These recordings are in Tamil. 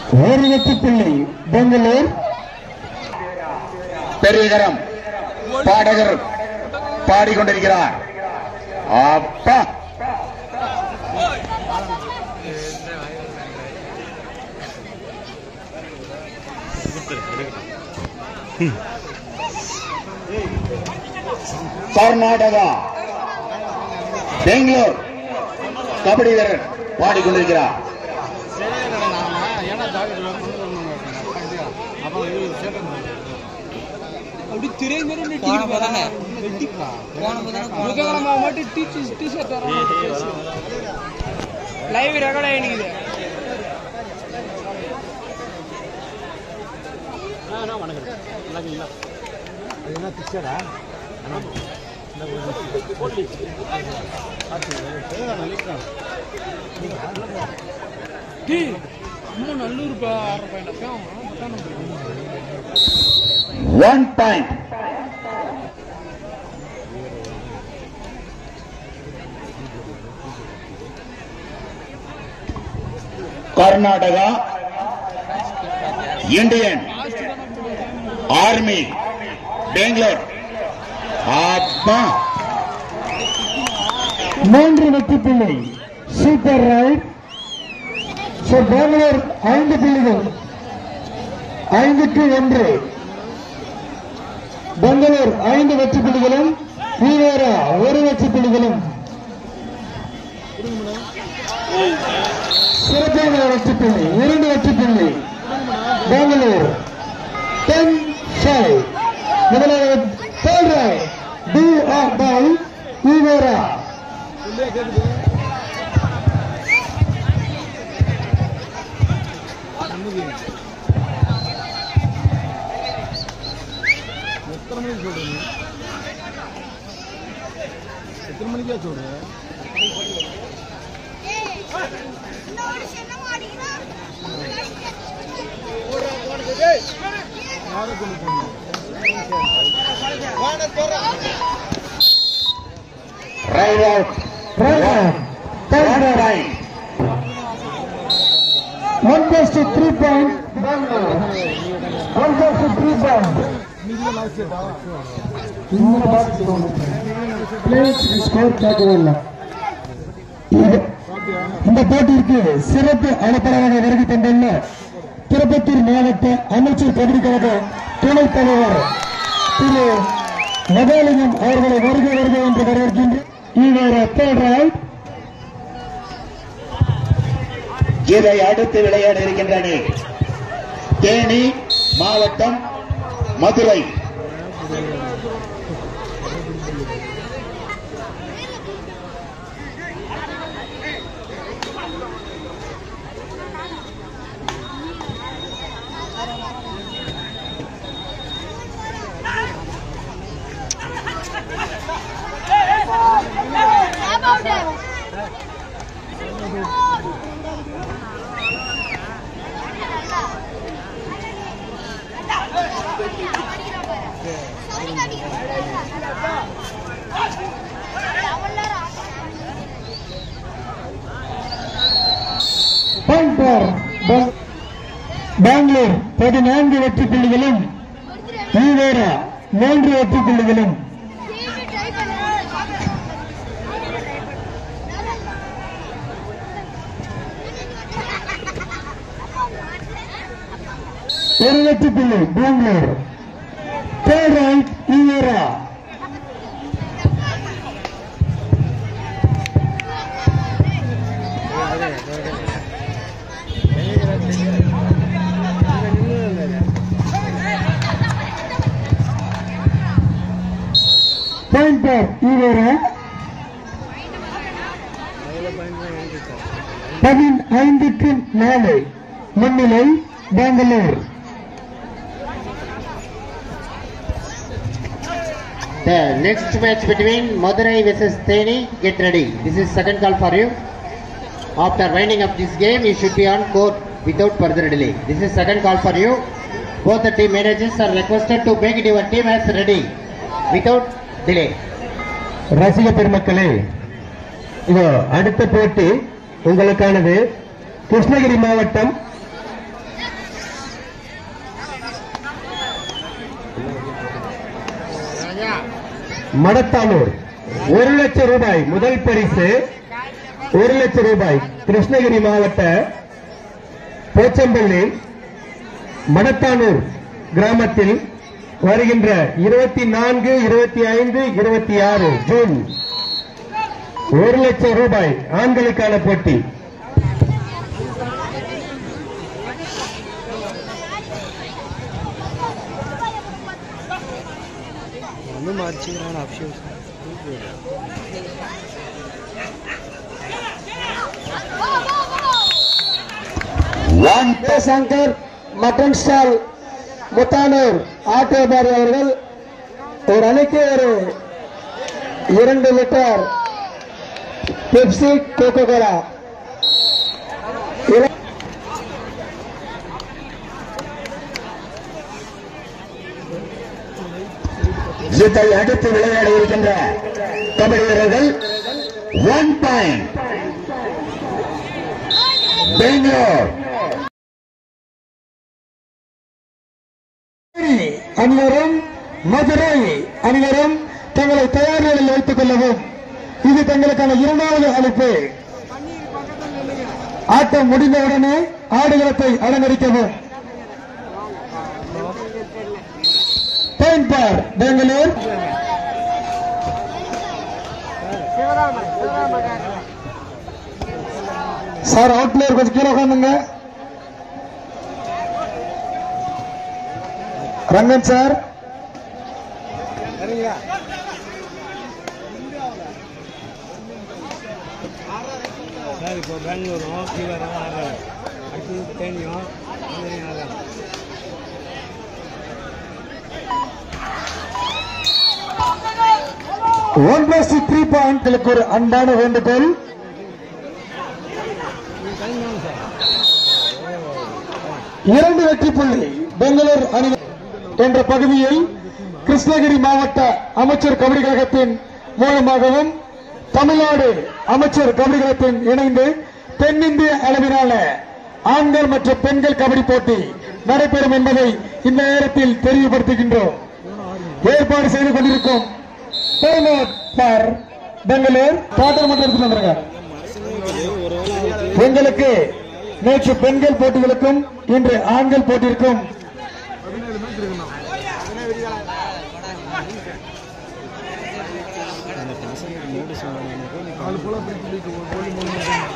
ஒரு வெற்றி புள்ளி பெங்களூர் பெரியகரம் பாடகர் பாடிக்கொண்டிருக்கிறார் அப்பா கர்நாடகா பெங்களூர் கபடி வீரர் பாடிக்கொண்டிருக்கிறார் அப்படி திரைந்தரும் போன போதானே போன போதானே போன போதானே மட்டும் டீச்சர்ஸ் டிஷர்ட் லைவ் ரெக்கார்ட் ஆகிடுது டேய் அம்மா நல்லூர் ஆடுற பையன் one point Karnataka Indian army Bangalore அப்பா மூன்று வெற்றி புள்ளி சூப்பர் ரைட் ஸோ பெங்களூர் ஐந்து புள்ளிகள் ஐந்துக்கு ஒன்று பெங்களூர் ஐந்து வெற்றி புள்ளிகளும் ஈவேரா ஒரு வெற்றி புள்ளிகளும் சிறப்பான வெற்றி புள்ளி இரண்டு வெற்றி புள்ளி பெங்களூர் டென் ஃபைவ் முதலாவது third right two or by Evera எத்தனை மணிக்கு சொல்றீங்க எத்தனை மணிக்கா சொல்றேன் யாரை கொண்டு போகணும் right out Right. Third right. One goes to three point. Bangalore. One goes to three point. மீதியா லாஸ்ட் டேட்டா இந்த பாக்ஸ் பிளேஸ் ஸ்கோர் கேட்கவே இல்லை இது- இந்த போட்டிக்கு சிறப்பு அனுப்பலாக வருகை தந்துள்ள திருப்பத்தூர் மாவட்ட அமைச்சர் பகுதி கழக துணைத் தலைவர் திரு மகாலிங்கம் அவர்களை வருகை வருகை என்று வரவேற்கின்ற இவர் தேர்ட் ரைட் இதை அடுத்து விளையாட இருக்கின்ற அணி தேனி மாவட்டம் மதுரை பாயிண்ட் ஃபார் பெங்களூர் பதினான்கு வெற்றி புள்ளிகளும் ஈவேரா மூன்று வெற்றி புள்ளிகளும் ஒரு வெற்றி புள்ளி Bangalore third right Evera point for Evera பதினைந்துக்கு நாலு முன்னிலை Bangalore The next match between Madurai versus Theni, get ready. This is second call for you. After winding up this game, you should be on court without further delay. This is second call for you. Both the team managers are requested to make your team as ready without delay. ரசிக பெருமக்களே இதோ அடுத்த போட்டி உங்களுக்கானது கிருஷ்ணகிரி மாவட்டம் மடத்தானூர் ஒரு லட்சம் ரூபாய் முதல் பரிசு ஒரு லட்சம் ரூபாய் கிருஷ்ணகிரி மாவட்ட போச்சம்பள்ளி மடத்தானூர் கிராமத்தில் வருகின்ற இருபத்தி நான்கு இருபத்தி ஐந்து இருபத்தி ஆறு ஜூன் ஒரு லட்சம் ரூபாய் ஆண்களுக்கான போட்டி ஒன்றும் மறைச்சிக்கிறான் அப்ஷூஸ் one Shankar mutton stall Muthanur ஆட்டோபாரி அவர்கள் ஒரு அணிக்கு ஒரு இரண்டு லிட்டர் பெப்சி கோகோ கோலா இதை அடுத்து விளையாட இருக்கின்ற கபடி வீரர்கள் ஒன் பாயிண்ட் பெங்களூர் அனைவரும் மதுரை அனைவரும் தங்களை தயார் நிலையில் வைத்துக் கொள்ளவும் இது தங்களுக்கான இரண்டாவது அழைப்பு ஆட்டம் முடிந்தவுடனே ஆடுகளத்தை அலங்கரிக்கவும் பெயின்பர் பெங்களூர் சார் அவுட் பிளேயர் கொஞ்சம் கீழே உட்காந்துங்க ரங்கன் சார் சார் இப்போ பெங்களூரும் கீழரும் ஆடுறாங்க அடுத்தது தேனியும் மதுரையும் ஆடுறாங்க ஒன் பிளஸ் த்ரீ பாயிண்ட்களுக்கு ஒரு அன்பான வேண்டுகோள் இரண்டு வெற்றி புள்ளி பெங்களூர் அணி என்ற பகுதியில் கிருஷ்ணகிரி மாவட்ட அமைச்சர் கபடி கழகத்தின் மூலமாகவும் தமிழ்நாடு அமைச்சர் கபடி கழகத்தின் இணைந்து தென்னிந்திய அளவிலான ஆண்கள் மற்றும் பெண்கள் கபடி போட்டி நடைபெறும் என்பதை இந்த நேரத்தில் தெரியப்படுத்துகின்றோம் ஏற்பாடு செய்து கொண்டிருக்கும் பெங்களூர் பார் பெங்களூர் பாட்டர் மட்டும் எடுத்துட்டு வந்துருங்க எங்களுக்கு நேற்று பெண்கள் போட்டிகளுக்கும் இன்று ஆண்கள் போட்டிருக்கும் நாலு போல பிரிச்சு கோழி மூணு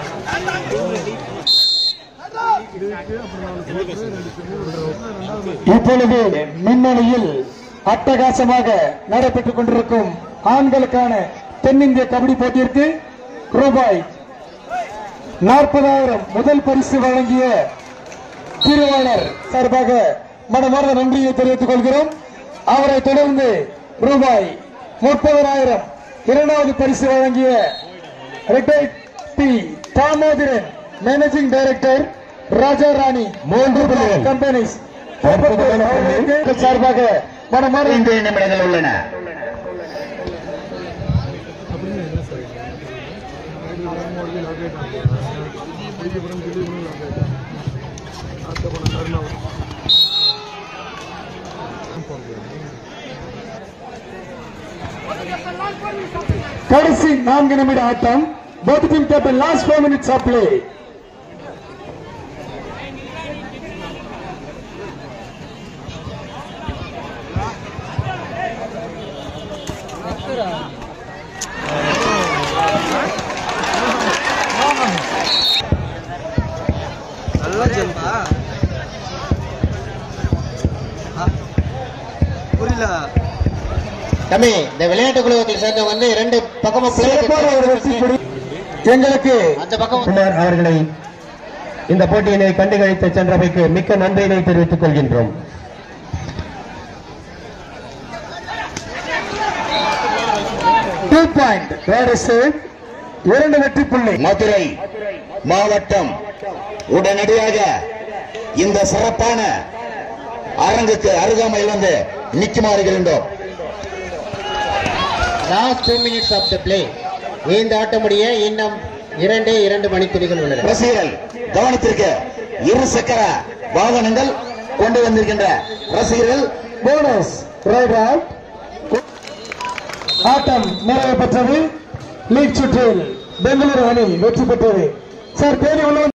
இருக்கு அப்புறம் நாலு போட்டு ரெண்டு செம்மு ரெண்டாவது இப்பொழுது மின்னணியில் அட்டகாசமாக நடைபெற்றுக் கொண்டிருக்கும் ஆண்களுக்கான தென்னிந்திய கபடி போட்டியிற்கு ரூபாய் நாற்பதாயிரம் முதல் பரிசு வழங்கிய திருவாளர் சார்பாக மனமார்ந்த நன்றியை தெரிவித்துக் கொள்கிறோம் அவரை தொடர்ந்து ரூபாய் முப்பதாயிரம் இரண்டாவது பரிசு வழங்கிய retired B Damodaran managing director Raja Rani மூன்று கம்பெனிஸ் சார்பாக மனமார்ந்த ஐந்து நிமிடங்கள் உள்ளன அப்படின்னு என்ன சார் லாக் ஆயிட்டாங்க விழுப்புரம் திடீர்னு லாக் ஆயிட்டாங்க அடுத்த பணம் கருணாவது கடைசி நான்கு நிமிட ஆட்டம் both team captain last four minutes of play நல்லா ஜம்பா புரியல தம்பி இந்த விளையாட்டு குழுவத்தில் சேர்ந்தவங்க வந்து இரண்டு பக்கமும் சிறப்பான ஒரு வெற்றி பிளேயர் புள்ளி. எங்களுக்கு அந்த பக்கம் குமார் அவர்களை இந்த போட்டியினை கண்டுகளித்து சென்றமைக்கு மிக்க நன்றியினை தெரிவித்துக் கொள்கின்றோம் டூ பாயிண்ட் இரண்டு வெற்றி புள்ளி மதுரை மாவட்டம் உடனடியாக இந்த சிறப்பான அரங்குக்கு அருகாமையில் வந்து நிற்குமாறு இருந்தோம் last two minutes of the play இந்த ஆட்டம் முடிய இன்னும் இரண்டே இரண்டு மணித்துளிகள் உள்ளன ரசிகர்கள் கவனத்திற்கு இரு சக்கர வாகனங்கள் கொண்டு வந்திருக்கின்ற ரசிகர்கள் போனஸ் ரைட் அவுட் ஆட்டம் நிறைவு பெற்றது லீக் சுற்றில் பெங்களூரு அணி வெற்றி பெற்றது சார் தேனி உள்ள